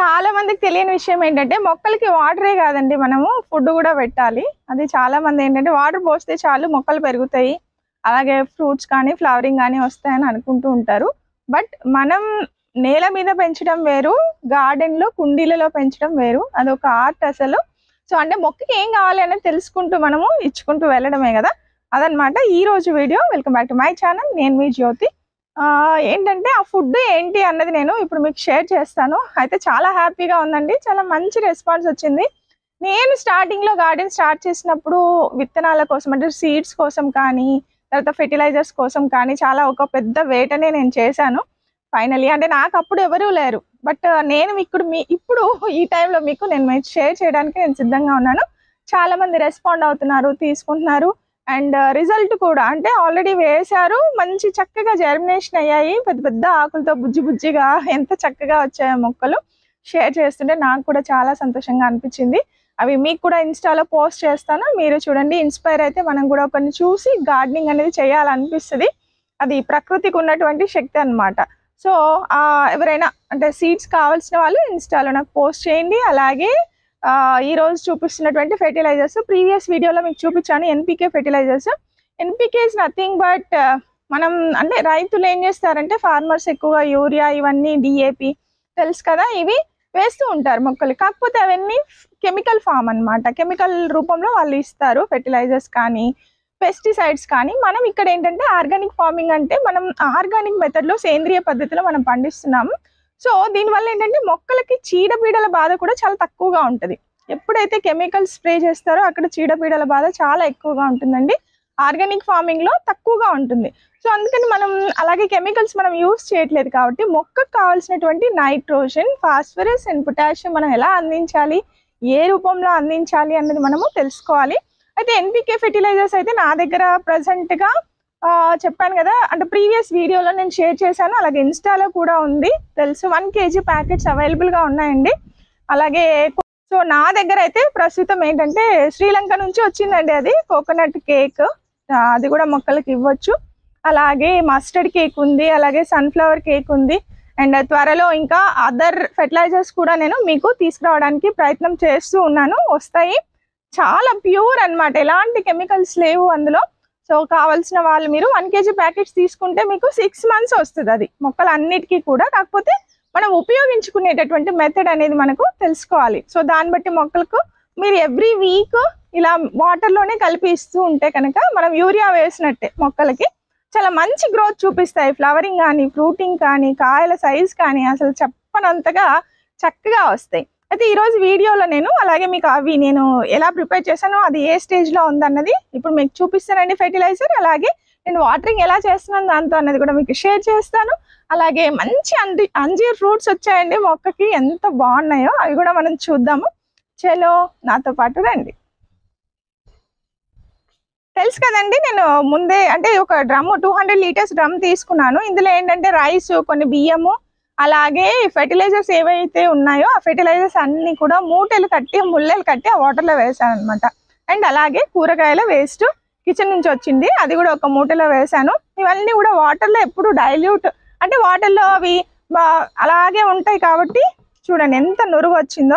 చాలా మందికి తెలియని విషయం ఏంటంటే మొక్కలకి వాటరే కాదండి మనము ఫుడ్ కూడా పెట్టాలి అది చాలా మంది ఏంటంటే వాటర్ పోస్తే చాలు మొక్కలు పెరుగుతాయి అలాగే ఫ్రూట్స్ కానీ ఫ్లవరింగ్ కానీ వస్తాయని అనుకుంటూ ఉంటారు బట్ మనం నేల మీద పెంచడం వేరు గార్డెన్ లో కుండీలలో పెంచడం వేరు అదొక ఆర్ట్ అసలు సో అంటే మొక్కకి ఏం కావాలి అనేది తెలుసుకుంటూ మనము ఇచ్చుకుంటూ వెళ్ళడమే కదా అదనమాట ఈ రోజు video welcome back to my channel నేను మీ జ్యోతి ఆ, ఏంటంటే ఆ ఫుడ్ ఏంటి అన్నది నేను ఇప్పుడు మీకు షేర్ చేస్తాను అయితే చాలా హ్యాపీగా ఉందండి చాలా మంచి రెస్పాన్స్ వచ్చింది నేను స్టార్టింగ్ లో గార్డెన్ స్టార్ట్ చేసినప్పుడు విత్తనాల కోసం అంటే సీడ్స్ కోసం కానీ తర్వాత ఫెర్టిలైజర్స్ కోసం కానీ చాలా ఒక పెద్ద వేటనే నేను చేశాను ఫైనలీ అంటే నాకు అప్పుడు ఎవరూ లేరు బట్ నేను ఇప్పుడు మీ ఇప్పుడు ఈ టైంలో మీకు నేను మీకు షేర్ చేయడానికి నేను సిద్ధంగా ఉన్నాను చాలా మంది రెస్పాండ్ అవుతున్నారు తీసుకుంటున్నారు అండ్ రిజల్ట్ కూడా అంటే ఆల్రెడీ వేశారు మంచి చక్కగా జర్మినేషన్ అయ్యాయి పెద్ద పెద్ద ఆకులతో బుజ్జి బుజ్జిగా ఎంత చక్కగా వచ్చాయో మొక్కలు షేర్ చేస్తుంటే నాకు కూడా చాలా సంతోషంగా అనిపించింది అవి మీకు కూడా ఇన్స్టాలో పోస్ట్ చేస్తాను మీరు చూడండి ఇన్స్పైర్ అయితే మనం కూడా కొన్ని చూసి గార్డెనింగ్ అనేది చేయాలనిపిస్తుంది అది ప్రకృతికి ఉన్నటువంటి శక్తి అన్నమాట సో ఆ, ఎవరైనా అంటే సీడ్స్ కావాల్సిన వాళ్ళు ఇన్స్టాలో నాకు పోస్ట్ చేయండి అలాగే ఆ, ఈ రోజు చూపిస్తున్నటువంటి ఫెర్టిలైజర్స్ ప్రీవియస్ వీడియోలో మీకు చూపించాను NPK fertilisers NPK is nothing but మనం అంటే రైతులు ఏం చేస్తారంటే ఫార్మర్స్ ఎక్కువగా యూరియా ఇవన్నీ డిఏపి తెలుసు కదా ఇవి వేస్తూ ఉంటారు మొక్కలు కాకపోతే అవన్నీ కెమికల్ ఫామ్ అన్నమాట కెమికల్ రూపంలో వాళ్ళు ఇస్తారు ఫెర్టిలైజర్స్ కానీ పెస్టిసైడ్స్ కానీ మనం ఇక్కడ ఏంటంటే ఆర్గానిక్ ఫార్మింగ్ అంటే మనం ఆర్గానిక్ మెథడ్లో సేంద్రియ పద్ధతిలో మనం పండిస్తున్నాము సో దీనివల్ల ఏంటంటే మొక్కలకి చీడపీడల బాధ కూడా చాలా తక్కువగా ఉంటుంది ఎప్పుడైతే కెమికల్స్ స్ప్రే చేస్తారో అక్కడ చీడపీడల బాధ చాలా ఎక్కువగా ఉంటుందండి ఆర్గానిక్ ఫార్మింగ్ లో తక్కువగా ఉంటుంది సో అందుకని మనం అలాగే కెమికల్స్ మనం యూస్ చేయట్లేదు కాబట్టి మొక్కకు కావాల్సినటువంటి నైట్రోజన్ ఫాస్ఫరస్ అండ్ పొటాషియం మనం ఎలా అందించాలి ఏ రూపంలో అందించాలి అన్నది మనము తెలుసుకోవాలి అయితే ఎన్పికే ఫెర్టిలైజర్స్ అయితే నా దగ్గర present గా ఆ, చెప్పాను కదా అంటే ప్రీవియస్ వీడియోలో నేను షేర్ చేశాను అలాగే ఇన్స్టాలో కూడా ఉంది తెలుసు వన్ కేజీ ప్యాకెట్స్ అవైలబుల్గా ఉన్నాయండి అలాగే సో నా దగ్గర అయితే ప్రస్తుతం ఏంటంటే శ్రీలంక నుంచి వచ్చిందండి అది కోకోనట్ కేక్ అది కూడా మొక్కలకి ఇవ్వచ్చు అలాగే మస్టర్డ్ కేక్ ఉంది అలాగే సన్ఫ్లవర్ కేక్ ఉంది అండ్ త్వరలో ఇంకా అదర్ ఫెర్టిలైజర్స్ కూడా నేను మీకు తీసుకురావడానికి ప్రయత్నం చేస్తూ ఉన్నాను వస్తాయి చాలా ప్యూర్ అన్నమాట ఎలాంటి కెమికల్స్ లేవు అందులో సో కావాల్సిన వాళ్ళు మీరు వన్ కేజీ ప్యాకెట్స్ తీసుకుంటే మీకు సిక్స్ మంత్స్ వస్తుంది అది మొక్కలు అన్నిటికీ కూడా కాకపోతే మనం ఉపయోగించుకునేటటువంటి మెథడ్ అనేది మనకు తెలుసుకోవాలి సో దాన్ని బట్టి మొక్కలకు మీరు ఎవ్రీ వీక్ ఇలా వాటర్లోనే కలిపి ఇస్తూ ఉంటే కనుక మనం యూరియా వేసినట్టే మొక్కలకి చాలా మంచి గ్రోత్ చూపిస్తాయి ఫ్లవరింగ్ కానీ ఫ్రూటింగ్ కానీ కాయల సైజ్ కానీ అసలు చెప్పనంతగా చక్కగా వస్తాయి అయితే ఈరోజు వీడియోలో నేను అలాగే మీకు అవి నేను ఎలా ప్రిపేర్ చేశానో అది ఏ స్టేజ్లో ఉందన్నది ఇప్పుడు మీకు చూపిస్తానండి ఫెర్టిలైజర్ అలాగే నేను వాటరింగ్ ఎలా చేస్తున్నాను దాంతో అన్నది కూడా మీకు షేర్ చేస్తాను అలాగే మంచి అంది అంజీర్ ఫ్రూట్స్ వచ్చాయండి మొక్కకి ఎంత బాగున్నాయో అవి కూడా మనం చూద్దాము చలో నాతో పాటు రండి తెలుసు కదండి నేను ముందే అంటే ఒక drum two hundred litres drum తీసుకున్నాను ఇందులో ఏంటంటే రైస్ కొన్ని బియ్యము అలాగే ఫెర్టిలైజర్స్ ఏవైతే ఉన్నాయో ఆ ఫెర్టిలైజర్స్ అన్ని కూడా మూటలు కట్టి ముల్లెలు కట్టి ఆ వాటర్లో వేసాను అనమాట అండ్ అలాగే కూరగాయల వేస్ట్ కిచెన్ నుంచి వచ్చింది అది కూడా ఒక మూటలో వేసాను ఇవన్నీ కూడా వాటర్లో ఎప్పుడు డైల్యూట్ అంటే వాటర్లో అవి బా- అలాగే ఉంటాయి కాబట్టి చూడండి ఎంత నురుగు వచ్చిందో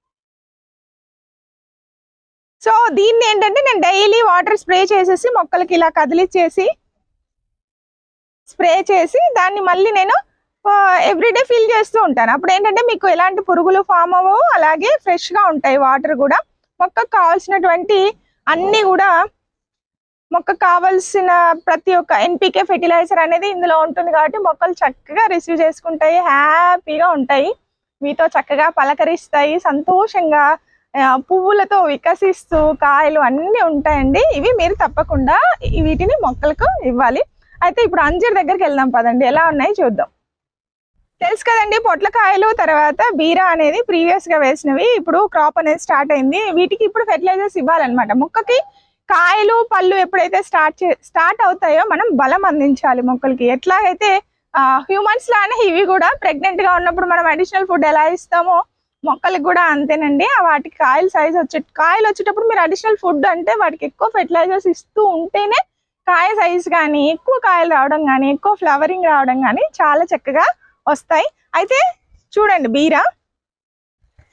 సో దీన్ని ఏంటంటే నేను డైలీ వాటర్ స్ప్రే చేసేసి మొక్కలకి ఇలా కదిలిచ్చేసి స్ప్రే చేసి దాన్ని మళ్ళీ నేను ఎవ్రీడే ఫిల్ చేస్తూ ఉంటాను అప్పుడు ఏంటంటే మీకు ఎలాంటి పురుగులు ఫామ్ అవ్వవు అలాగే ఫ్రెష్గా ఉంటాయి వాటర్ కూడా మొక్కకు కావాల్సినటువంటి అన్నీ కూడా మొక్కకు కావాల్సిన ప్రతి ఒక్క ఎన్పికే ఫెర్టిలైజర్ అనేది ఇందులో ఉంటుంది కాబట్టి మొక్కలు చక్కగా రిసీవ్ చేసుకుంటాయి హ్యాపీగా ఉంటాయి మీతో చక్కగా పలకరిస్తాయి సంతోషంగా ఆ, పువ్వులతో వికసిస్తూ కాయలు అన్నీ ఉంటాయండి ఇవి మీరు తప్పకుండా ఈ వీటిని మొక్కలకు ఇవ్వాలి అయితే ఇప్పుడు అంజీర్ దగ్గరికి వెళ్దాం పదండి ఎలా ఉన్నాయి చూద్దాం తెలుసు కదండి పొట్లకాయలు తర్వాత బీరా అనేది ప్రీవియస్ గా వేసినవి ఇప్పుడు క్రాప్ అనేది స్టార్ట్ అయింది వీటికి ఇప్పుడు ఫెర్టిలైజర్స్ ఇవ్వాలన్నమాట మొక్కకి కాయలు పళ్ళు ఎప్పుడైతే స్టార్ట్ చే స్టార్ట్ అవుతాయో మనం బలం అందించాలి మొక్కలకి ఎట్లాగైతే హ్యూమన్స్ లానే ఇవి కూడా ప్రెగ్నెంట్ గా ఉన్నప్పుడు మనం అడిషనల్ ఫుడ్ ఎలా ఇస్తామో మొక్కలకు కూడా అంతేనండి ఆ వాటికి కాయల సైజ్ వచ్చే కాయలు వచ్చేటప్పుడు మీరు అడిషనల్ ఫుడ్ అంటే వాటికి ఎక్కువ ఫెర్టిలైజర్స్ ఇస్తూ ఉంటేనే కాయ సైజ్ కానీ ఎక్కువ కాయలు రావడం కానీ ఎక్కువ ఫ్లవరింగ్ రావడం కానీ చాలా చక్కగా వస్తాయి అయితే చూడండి బీరా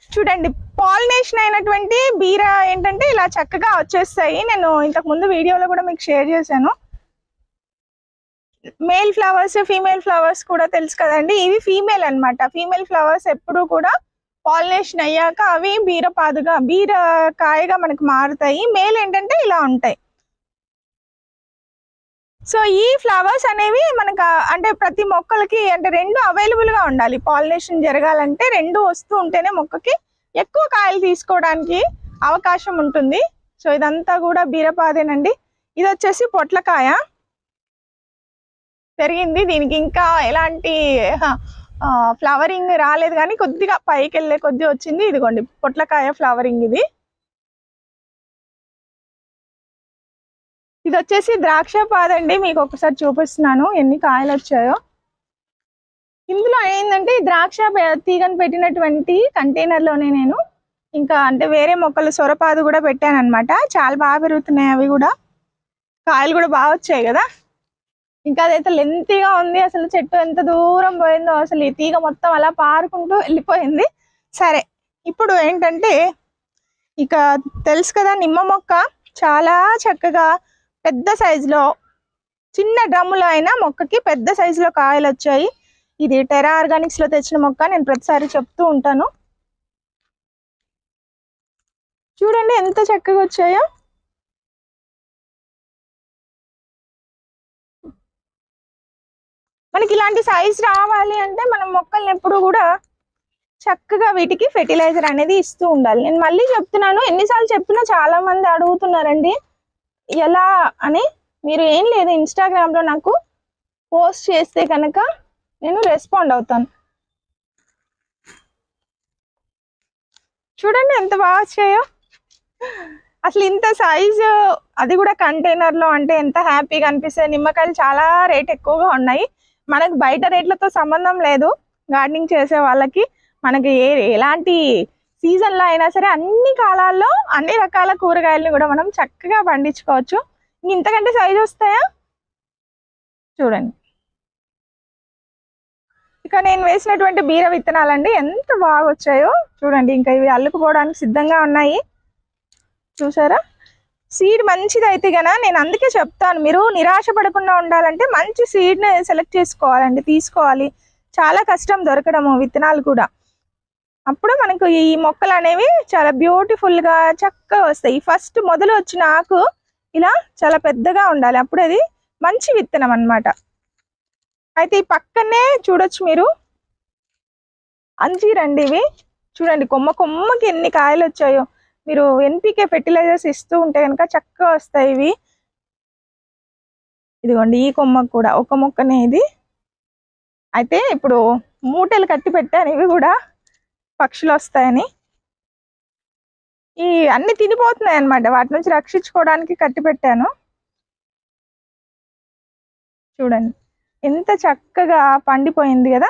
చూడండి పాలినేషన్ అయినటువంటి బీర ఏంటంటే ఇలా చక్కగా వచ్చేస్తాయి నేను ఇంతకు ముందు వీడియోలో కూడా మీకు షేర్ చేశాను మేల్ ఫ్లవర్స్ ఫీమేల్ ఫ్లవర్స్ కూడా తెలుసు కదండి ఇవి ఫీమేల్ అన్నమాట ఫీమేల్ ఫ్లవర్స్ ఎప్పుడు కూడా పాలినేషన్ అయ్యాక అవి బీరపాదుగా బీర కాయగా మనకు మారుతాయి మేల్ ఏంటంటే ఇలా ఉంటాయి సో ఈ ఫ్లవర్స్ అనేవి మనకు ఆ- అంటే ప్రతి మొక్కలకి అంటే రెండు అవైలబుల్ గా ఉండాలి పాలినేషన్ జరగాలంటే రెండు వస్తూ ఉంటేనే మొక్కకి ఎక్కువ కాయలు తీసుకోవడానికి అవకాశం ఉంటుంది సో ఇదంతా కూడా బీరపాదేనండి ఇది వచ్చేసి పొట్లకాయ పెరిగింది దీనికి ఇంకా ఎలాంటి ఫ్లవరింగ్ రాలేదు కానీ కొద్దిగా పైకి వెళ్ళే కొద్ది వచ్చింది ఇదిగోండి పొట్లకాయ ఫ్లవరింగ్ ఇది ఇది వచ్చేసి ద్రాక్ష పాదండి మీకు ఒకసారి చూపిస్తున్నాను ఎన్ని కాయలు వచ్చాయో ఇందులో ఏంటంటే ఈ ద్రాక్ష పె- తీగను పెట్టినటువంటి కంటైనర్ లోనే నేను ఇంకా అంటే వేరే మొక్కలు సొరపాదు కూడా పెట్టాను అనమాట చాలా బాగా పెరుగుతున్నాయి అవి కూడా కాయలు కూడా బాగా వచ్చాయి కదా ఇంకా అదైతే లెంతీగా ఉంది అసలు చెట్టు ఎంత దూరం పోయిందో అసలు ఈ తీగ మొత్తం అలా పారుకుంటూ వెళ్ళిపోయింది సరే ఇప్పుడు ఏంటంటే ఇక తెలుసు కదా నిమ్మ మొక్క చాలా చక్కగా పెద్ద సైజులో చిన్న డ్రమ్ములో అయినా మొక్కకి పెద్ద సైజులో కాయలు వచ్చాయి ఇది టెరా ఆర్గానిక్స్ లో తెచ్చిన మొక్క నేను ప్రతిసారి చెప్తూ ఉంటాను చూడండి ఎంత చక్కగా వచ్చాయో మనకి ఇలాంటి సైజ్ రావాలి అంటే మనం మొక్కల్ని ఎప్పుడు కూడా చక్కగా వీటికి ఫెర్టిలైజర్ అనేది ఇస్తూ ఉండాలి నేను మళ్ళీ చెప్తున్నాను ఎన్నిసార్లు చెప్పినా చాలా మంది అడుగుతున్నారండి ఎలా అని మీరు ఏం లేదు ఇన్స్టాగ్రామ్ లో నాకు పోస్ట్ చేస్తే కనుక నేను రెస్పాండ్ అవుతాను చూడండి ఎంత బాగా వచ్చాయో అసలు ఇంత సైజు అది కూడా కంటైనర్ లో అంటే ఎంత హ్యాపీగా అనిపిస్తుంది నిమ్మకాయలు చాలా రేట్ ఎక్కువగా ఉన్నాయి మనకు బయట రేట్లతో సంబంధం లేదు గార్డెనింగ్ చేసే వాళ్ళకి మనకి ఏ ఎలాంటి సీజన్ లో అయినా సరే అన్ని కాలాల్లో అన్ని రకాల కూరగాయలను కూడా మనం చక్కగా పండించుకోవచ్చు ఇంతకంటే సైజు వస్తాయా చూడండి ఇక నేను వేసినటువంటి బీర విత్తనాలండి ఎంత బాగా వచ్చాయో చూడండి ఇంకా ఇవి అల్లుకుపోవడానికి సిద్ధంగా ఉన్నాయి చూసారా సీడ్ మంచిది అయితే గన నేను అందుకే చెప్తాను మీరు నిరాశ పడకుండా ఉండాలంటే మంచి సీడ్ని సెలెక్ట్ చేసుకోవాలండి తీసుకోవాలి చాలా కష్టం దొరకడము విత్తనాలు కూడా అప్పుడు మనకు ఈ మొక్కలు అనేవి చాలా బ్యూటిఫుల్ గా చక్కగా వస్తాయి ఫస్ట్ మొదలు వచ్చిన ఆకు ఇలా చాలా పెద్దగా ఉండాలి అప్పుడు అది మంచి విత్తనం అన్నమాట అయితే ఈ పక్కనే చూడొచ్చు మీరు అంజీరండి ఇవి చూడండి కొమ్మ కొమ్మకి ఎన్ని కాయలు వచ్చాయో మీరు ఎన్పికే ఫెర్టిలైజర్స్ ఇస్తూ ఉంటే కనుక చక్కగా వస్తాయి ఇవి ఇదిగోండి ఈ కొమ్మకు కూడా ఒక మొక్కనే ఇది అయితే ఇప్పుడు మూటలు కట్టి పెట్టాను ఇవి కూడా పక్షులు వస్తాయని ఈ అన్ని తినిపోతున్నాయి అన్నమాట వాటి నుంచి రక్షించుకోవడానికి కట్టి పెట్టాను చూడండి ఎంత చక్కగా పండిపోయింది కదా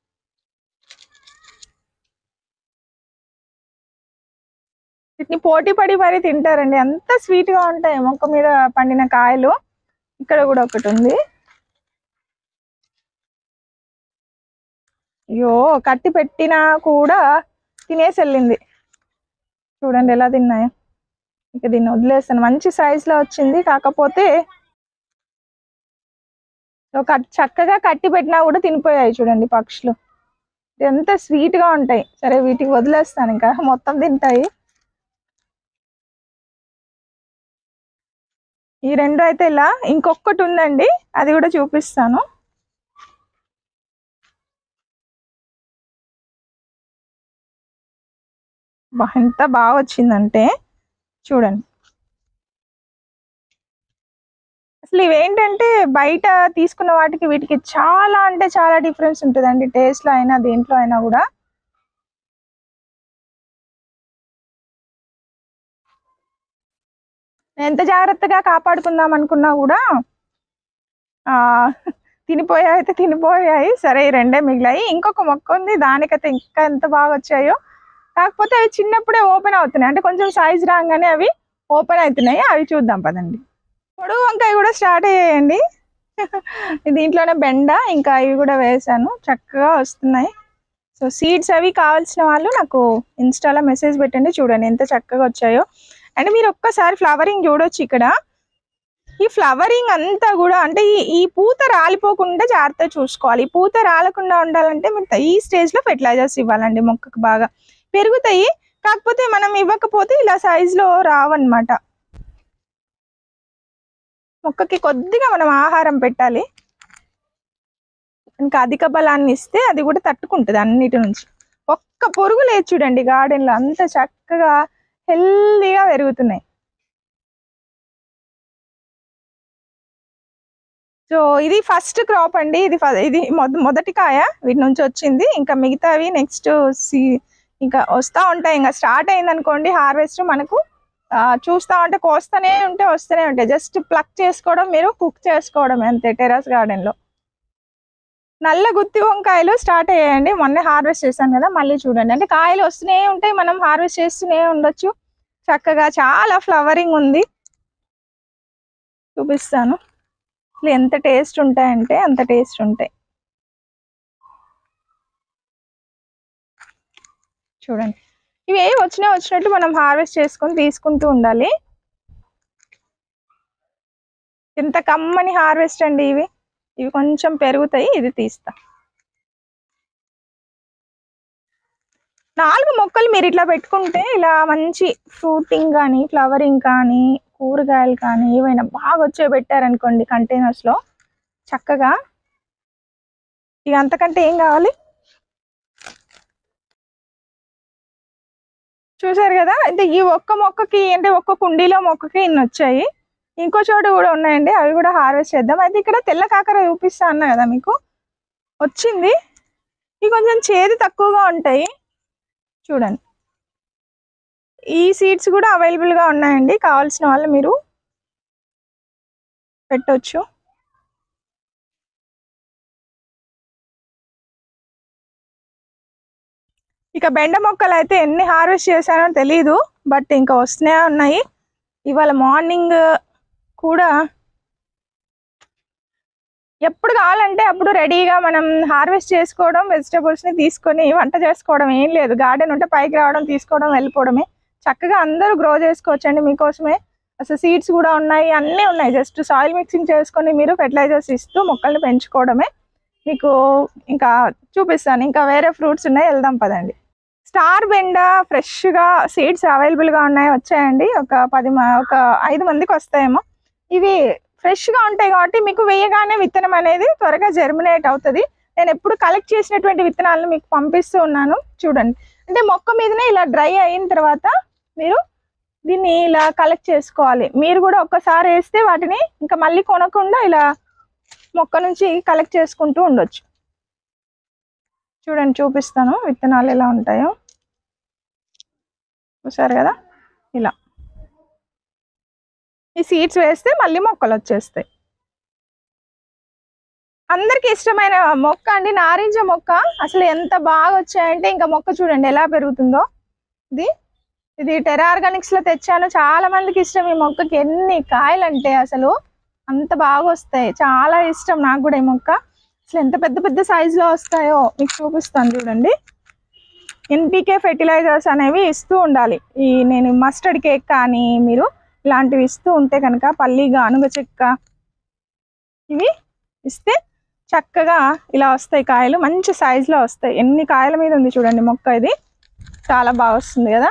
వీటిని పోటీ పడి మరీ తింటారండి ఎంత స్వీట్ గా ఉంటాయి మొక్క మీద పండిన కాయలు ఇక్కడ కూడా ఒకటి ఉంది అయ్యో కట్టి పెట్టినా కూడా తినేసి వెళ్ళింది చూడండి ఎలా తిన్నాయో ఇక దీన్ని వదిలేస్తాను మంచి size లో వచ్చింది కాకపోతే ఒక చక్కగా కట్టి పెట్టినా కూడా తినిపోయాయి చూడండి పక్షులు ఎంత స్వీట్ గా ఉంటాయి సరే వీటికి వదిలేస్తాను ఇంకా మొత్తం తింటాయి ఈ రెండు అయితే ఇలా ఇంకొకటి ఉందండి అది కూడా చూపిస్తాను బా, ఎంత బాగా వచ్చిందంటే చూడండి అసలు ఇవేంటంటే బయట తీసుకున్న వాటికి వీటికి చాలా అంటే చాలా డిఫరెన్స్ ఉంటుందండి టేస్ట్ లో అయినా దేంట్లో అయినా కూడా ఎంత జాగ్రత్తగా కాపాడుకుందాం అనుకున్నా కూడా ఆ తినిపోయాయి అయితే తినిపోయాయి సరే ఈ రెండే మిగిలాయి ఇంకొక మొక్క ఉంది దానికైతే ఇంకా ఎంత బాగా వచ్చాయో కాకపోతే అవి చిన్నప్పుడే ఓపెన్ అవుతున్నాయి అంటే కొంచెం సైజ్ రాగానే అవి ఓపెన్ అవుతున్నాయి అవి చూద్దాం పదండి పొడుగు వంకాయ కూడా స్టార్ట్ అయ్యాయండి దీంట్లోనే బెండ ఇంకా ఇవి కూడా వేసాను చక్కగా వస్తున్నాయి సో సీడ్స్ అవి కావాల్సిన వాళ్ళు నాకు ఇన్స్టాలో మెసేజ్ పెట్టండి చూడండి ఎంత చక్కగా వచ్చాయో అండ్ మీరు ఒక్కసారి ఫ్లవరింగ్ చూడొచ్చు ఇక్కడ ఈ ఫ్లవరింగ్ అంతా కూడా అంటే ఈ ఈ పూత రాలిపోకుండా జాగ్రత్తగా చూసుకోవాలి ఈ పూత రాలకుండా ఉండాలంటే మీరు ఈ స్టేజ్లో ఫెర్టిలైజర్స్ ఇవ్వాలండి మొక్కకు బాగా పెరుగుతాయి కాకపోతే మనం ఇవ్వకపోతే ఇలా సైజులో రావన్నమాట మొక్కకి కొద్దిగా మనం ఆహారం పెట్టాలి ఇంకా అధిక బలాన్ని ఇస్తే అది కూడా తట్టుకుంటుంది అన్నిటి నుంచి ఒక్క పురుగు లేదు చూడండి గార్డెన్లో అంత చక్కగా హెల్దీగా పెరుగుతున్నాయి సో ఇది ఫస్ట్ క్రాప్ అండి ఇది ఫ- ఇది మొద- మొదటి కాయ వీటి నుంచి వచ్చింది ఇంకా మిగతావి నెక్స్ట్ సీ ఇంకా వస్తూ ఉంటాయి ఇంకా స్టార్ట్ అయింది అనుకోండి హార్వెస్ట్ మనకు ఆ, చూస్తా ఉంటే కోస్తూనే ఉంటే వస్తూనే ఉంటాయి జస్ట్ ప్లక్ చేసుకోవడం మీరు కుక్ చేసుకోవడం అంతే టెర్రస్ గార్డెన్లో నల్ల గుత్తి వంకాయలు స్టార్ట్ అయ్యాయండి మొన్నే హార్వెస్ట్ చేశాను కదా మళ్ళీ చూడండి అంటే కాయలు వస్తూనే ఉంటాయి మనం హార్వెస్ట్ చేస్తూనే ఉండొచ్చు చక్కగా చాలా ఫ్లవరింగ్ ఉంది చూపిస్తాను అసలు ఎంత టేస్ట్ ఉంటాయంటే అంత టేస్ట్ ఉంటాయి చూడండి ఇవి ఏ వచ్చినా వచ్చినట్టు మనం హార్వెస్ట్ చేసుకొని తీసుకుంటూ ఉండాలి ఎంత కమ్మని హార్వెస్ట్ అండి ఇవి ఇవి కొంచెం పెరుగుతాయి ఇది తీస్తా నాలుగు మొక్కలు మీరు ఇట్లా పెట్టుకుంటే ఇలా మంచి ఫ్రూటింగ్ కానీ ఫ్లవరింగ్ కానీ కూరగాయలు కానీ ఏవైనా బాగా వచ్చే పెట్టారనుకోండి కంటైనర్స్ లో చక్కగా ఇక అంతకంటే ఏం కావాలి చూసారు కదా అంటే ఈ ఒక్క మొక్కకి అంటే ఒక్క కుండీలో మొక్కకి ఇన్ని వచ్చాయి ఇంకో చోట కూడా ఉన్నాయండి అవి కూడా హార్వెస్ట్ చేద్దాం అయితే ఇక్కడ తెల్ల కాకర చూపిస్తా అన్నా కదా మీకు వచ్చింది ఇవి కొంచెం చేదు తక్కువగా ఉంటాయి చూడండి ఈ సీడ్స్ కూడా అవైలబుల్ గా ఉన్నాయండి కావాల్సిన వాళ్ళు మీరు పెట్టొచ్చు ఇక బెండ మొక్కలు అయితే ఎన్ని హార్వెస్ట్ చేశానో తెలీదు బట్ ఇంకా వస్తూనే ఉన్నాయి ఇవాళ మార్నింగ్ కూడా ఎప్పుడు కావాలంటే అప్పుడు రెడీగా మనం హార్వెస్ట్ చేసుకోవడం వెజిటబుల్స్ ని తీసుకొని వంట చేసుకోవడం ఏం లేదు గార్డెన్ ఉంటే పైకి రావడం తీసుకోవడం వెళ్ళిపోవడమే చక్కగా అందరూ గ్రో చేసుకోవచ్చండి మీకోసమే అసలు సీడ్స్ కూడా ఉన్నాయి అన్నీ ఉన్నాయి జస్ట్ సాయిల్ మిక్సింగ్ చేసుకొని మీరు ఫెర్టిలైజర్స్ ఇస్తూ మొక్కల్ని పెంచుకోవడమే మీకు ఇంకా చూపిస్తాను ఇంకా వేరే ఫ్రూట్స్ ఉన్నాయి వెళ్దాం పదండి స్టార్ బెండ ఫ్రెష్గా సీడ్స్ అవైలబుల్గా ఉన్నాయి వచ్చాయండి ఒక పది మ- ఒక ఐదు మందికి వస్తాయేమో ఇవి ఫ్రెష్గా ఉంటాయి కాబట్టి మీకు వేయగానే విత్తనం అనేది త్వరగా జర్మినేట్ అవుతుంది నేను ఎప్పుడు కలెక్ట్ చేసినటువంటి విత్తనాలను మీకు పంపిస్తూ ఉన్నాను చూడండి అంటే మొక్క మీదనే ఇలా డ్రై అయిన తర్వాత మీరు దీన్ని ఇలా కలెక్ట్ చేసుకోవాలి మీరు కూడా ఒక్కసారి వేస్తే వాటిని ఇంకా మళ్ళీ కొనకుండా ఇలా మొక్క నుంచి కలెక్ట్ చేసుకుంటూ ఉండొచ్చు చూడండి చూపిస్తాను విత్తనాలు ఎలా ఉంటాయో చూసారు కదా ఇలా ఈ సీడ్స్ వేస్తే మళ్ళీ మొక్కలు వచ్చేస్తాయి అందరికి ఇష్టమైన మొక్క అండి నారింజ మొక్క అసలు ఎంత బాగా వచ్చాయంటే ఇంకా మొక్క చూడండి ఎలా పెరుగుతుందో ఇది ఇది టెరా ఆర్గానిక్స్ లో తెచ్చాను చాలా మందికి ఇష్టం ఈ మొక్కకి ఎన్ని కాయలు అంటే అసలు అంత బాగా వస్తాయి చాలా ఇష్టం నాకు కూడా ఈ మొక్క అసలు ఎంత పెద్ద పెద్ద size లో వస్తాయో మీకు చూపిస్తాను చూడండి ఎన్పికే ఫెర్టిలైజర్స్ అనేవి ఇస్తూ ఉండాలి ఈ నేను మస్టర్డ్ కేక్ కానీ మీరు ఇలాంటివి ఇస్తూ ఉంటే కనుక పల్లిగా అనుగ చెక్క ఇవి ఇస్తే చక్కగా ఇలా వస్తాయి కాయలు మంచి size లో వస్తాయి ఎన్ని కాయల మీద ఉంది చూడండి మొక్క ఇది చాలా బాగా వస్తుంది కదా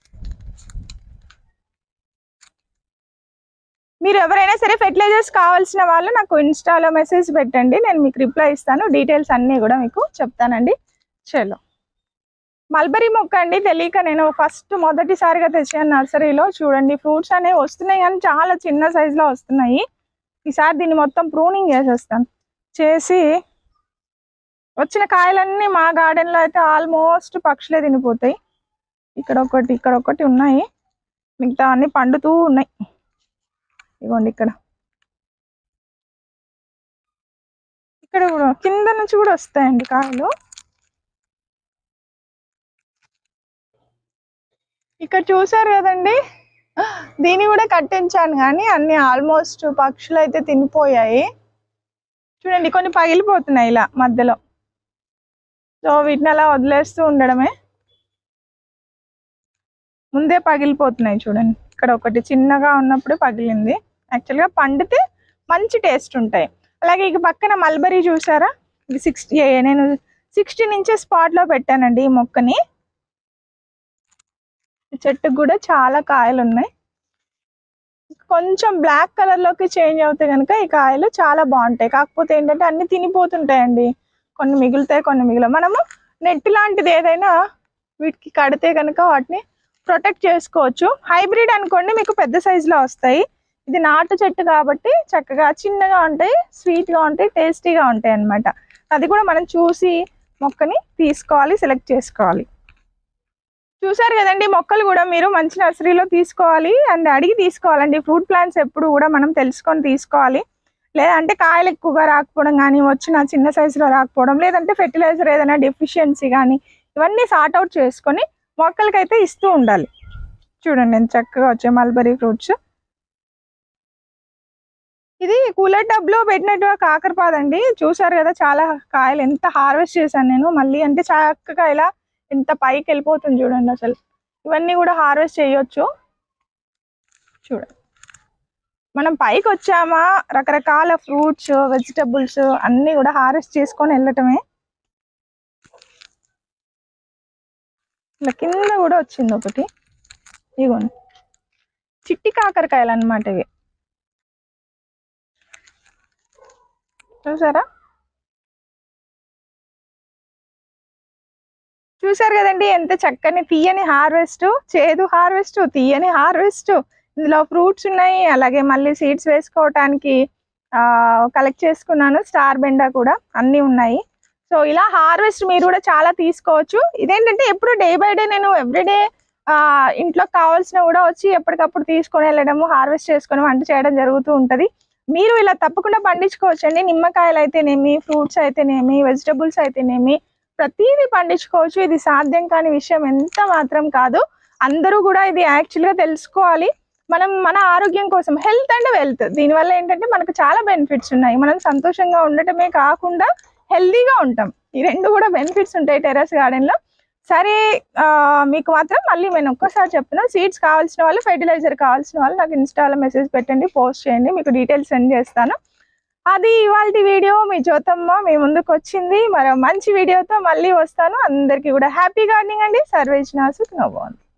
మీరు ఎవరైనా సరే ఫెర్టిలైజర్స్ కావాల్సిన వాళ్ళు నాకు ఇన్స్టాలో మెసేజ్ పెట్టండి నేను మీకు రిప్లై ఇస్తాను డీటెయిల్స్ అన్నీ కూడా మీకు చెప్తానండి చలో మల్బరీ మొక్క అండి తెలియక నేను ఫస్ట్ మొదటిసారిగా తెచ్చాను నర్సరీలో చూడండి ఫ్రూట్స్ అనేవి వస్తున్నాయి కానీ చాలా చిన్న సైజులో వస్తున్నాయి ఈసారి దీన్ని మొత్తం ప్రూనింగ్ చేసేస్తాను చేసి వచ్చిన కాయలన్నీ మా గార్డెన్లో అయితే ఆల్మోస్ట్ పక్షులే తినిపోతాయి ఇక్కడ ఒకటి ఇక్కడ ఒకటి ఉన్నాయి మిగతా అన్ని పండుతూ ఉన్నాయి ఇగోండి ఇక్కడ ఇక్కడ కూడా కింద నుంచి కూడా వస్తాయండి కాయలు ఇక్కడ చూసారు కదండి దీన్ని కూడా కట్టించాను కానీ అన్ని ఆల్మోస్ట్ పక్షులు అయితే తినిపోయాయి చూడండి కొన్ని పగిలిపోతున్నాయి ఇలా మధ్యలో సో వీటిని అలా వదిలేస్తూ ఉండడమే ముందే పగిలిపోతున్నాయి చూడండి ఇక్కడ ఒకటి చిన్నగా ఉన్నప్పుడు పగిలింది యాక్చువల్గా పండితే మంచి టేస్ట్ ఉంటాయి అలాగే ఇక పక్కన మల్బరీ చూసారా ఇది సిక్స్టీ నేను సిక్స్టీన్ ఇంచెస్ స్పాట్లో పెట్టానండి ఈ మొక్కని ఈ చెట్టుకు కూడా చాలా కాయలు ఉన్నాయి కొంచెం బ్లాక్ కలర్లోకి చేంజ్ అవుతే కనుక ఈ కాయలు చాలా బాగుంటాయి కాకపోతే ఏంటంటే అన్ని తినిపోతుంటాయండి కొన్ని మిగులుతాయి కొన్ని మిగిలిన మనము నెట్ లాంటిది ఏదైనా వీటికి కడితే కనుక వాటిని ప్రొటెక్ట్ చేసుకోవచ్చు హైబ్రిడ్ అనుకోండి మీకు పెద్ద సైజులో వస్తాయి ఇది నాటు చెట్టు కాబట్టి చక్కగా చిన్నగా ఉంటాయి స్వీట్గా ఉంటాయి టేస్టీగా ఉంటాయి అన్నమాట అది కూడా మనం చూసి మొక్కని తీసుకోవాలి సెలెక్ట్ చేసుకోవాలి చూసారు కదండి మొక్కలు కూడా మీరు మంచి నర్సరీలో తీసుకోవాలి అండ్ అడిగి తీసుకోవాలండి ఫ్రూట్ ప్లాంట్స్ ఎప్పుడు కూడా మనం తెలుసుకొని తీసుకోవాలి లేదంటే కాయలు ఎక్కువగా రాకపోవడం కానీ వచ్చిన చిన్న సైజులో రాకపోవడం లేదంటే ఫెర్టిలైజర్ ఏదైనా డెఫిషియన్సీ కానీ ఇవన్నీ సార్ట్ అవుట్ చేసుకొని మొక్కలకైతే ఇస్తూ ఉండాలి చూడండి ఎంత చక్కగా వచ్చాయి మల్బరీ ఫ్రూట్స్ ఇది కూలర్ టబ్లో పెట్టినట్టు కాకరపాదండి చూసారు కదా చాలా కాయలు ఎంత హార్వెస్ట్ చేశాను నేను మళ్ళీ అంటే చక్కగా ఇలా ఎంత పైకి వెళ్ళిపోతుంది చూడండి అసలు ఇవన్నీ కూడా హార్వెస్ట్ చేయొచ్చు చూడండి మనం పైకి వచ్చామా రకరకాల ఫ్రూట్స్ వెజిటబుల్స్ అన్నీ కూడా హార్వెస్ట్ చేసుకొని వెళ్ళటమే ఇలా కింద కూడా వచ్చింది ఒకటి ఇగోండి చిట్టి కాకరకాయలు అన్నమాట ఇవి చూసారా చూసారు కదండి ఎంత చక్కని తీయని హార్వెస్ట్ చేదు హార్వెస్ట్ తీయని హార్వెస్ట్ ఇందులో ఫ్రూట్స్ ఉన్నాయి అలాగే మళ్ళీ సీడ్స్ వేసుకోవటానికి కలెక్ట్ చేసుకున్నాను స్టార్ బెండా కూడా అన్నీ ఉన్నాయి సో ఇలా హార్వెస్ట్ మీరు కూడా చాలా తీసుకోవచ్చు ఇదేంటంటే ఎప్పుడు డే బై డే నేను ఎవ్రీడే ఇంట్లో కావాల్సిన కూడా వచ్చి ఎప్పటికప్పుడు తీసుకొని వెళ్ళడము హార్వెస్ట్ చేసుకొని వంట చేయడం జరుగుతూ ఉంటుంది మీరు ఇలా తప్పకుండా పండించుకోవచ్చు అండి నిమ్మకాయలు అయితేనేమి ఫ్రూట్స్ అయితేనేమి వెజిటబుల్స్ అయితేనేమి ప్రతిదీ పండించుకోవచ్చు ఇది సాధ్యం కాని విషయం ఎంత మాత్రం కాదు అందరూ కూడా ఇది యాక్చువల్గా తెలుసుకోవాలి మనం మన ఆరోగ్యం కోసం హెల్త్ అండ్ వెల్త్ దీనివల్ల ఏంటంటే మనకు చాలా బెనిఫిట్స్ ఉన్నాయి మనం సంతోషంగా ఉండటమే కాకుండా హెల్తీగా ఉంటాం ఈ రెండు కూడా బెనిఫిట్స్ ఉంటాయి టెర్రస్ గార్డెన్లో సరే ఆ, మీకు మాత్రం మళ్ళీ నేను ఒక్కసారి చెప్తున్నా సీడ్స్ కావాల్సిన వాళ్ళు ఫెర్టిలైజర్ కావాల్సిన వాళ్ళు నాకు ఇన్స్టాలో మెసేజ్ పెట్టండి పోస్ట్ చేయండి మీకు డీటెయిల్స్ సెండ్ చేస్తాను అది ఇవాళ వీడియో మీ జ్యోతమ్మ మీ ముందుకు వచ్చింది మరో మంచి వీడియోతో మళ్ళీ వస్తాను అందరికీ కూడా హ్యాపీ గార్డెనింగ్ అండి సర్వేజ్ నాసు నవ్వాలి